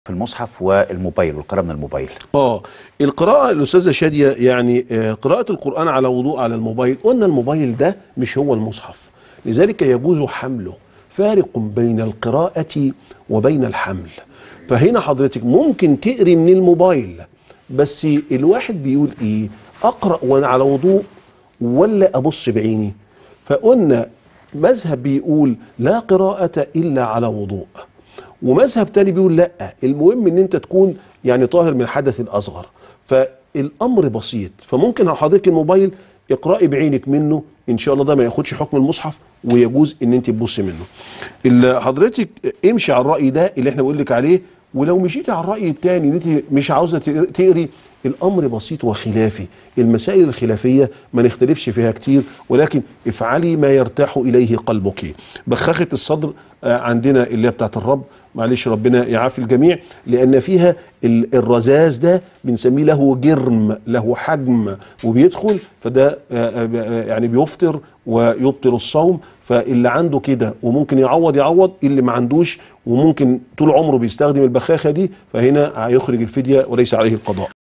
في المصحف والموبايل والقراءة من الموبايل اه القراءة الأستاذة شادية يعني آه، قراءة القرآن على وضوء على الموبايل قلنا الموبايل ده مش هو المصحف لذلك يجوز حمله فارق بين القراءة وبين الحمل فهنا حضرتك ممكن تقري من الموبايل بس الواحد بيقول ايه اقرأ وانا على وضوء ولا ابص بعيني فقلنا مذهب بيقول لا قراءة الا على وضوء ومذهب تاني بيقول لا المهم ان انت تكون يعني طاهر من الحدث الاصغر فالامر بسيط فممكن لو حضرتك الموبايل اقرأي بعينك منه ان شاء الله ده ما ياخدش حكم المصحف ويجوز ان انت تبص منه اللي حضرتك امشي على الراي ده اللي احنا بقول لك عليه ولو مشيتي على الراي الثاني ان انت مش عاوزه تقر- تقري الامر بسيط وخلافي المسائل الخلافيه ما نختلفش فيها كتير ولكن افعلي ما يرتاح اليه قلبك بخاخه الصدر آه، عندنا اللي هي بتاعت الرب معلش ربنا يعافي الجميع لان فيها ال- الرذاذ ده بنسميه له جرم له حجم وبيدخل فده آه، آه، يعني بيفطر ويبطل الصوم فاللي عنده كده وممكن يعوض يعوض اللي ما عندوش وممكن طول عمره بيستخدم البخاخه دي فهنا هيخرج الفديه وليس عليه القضاء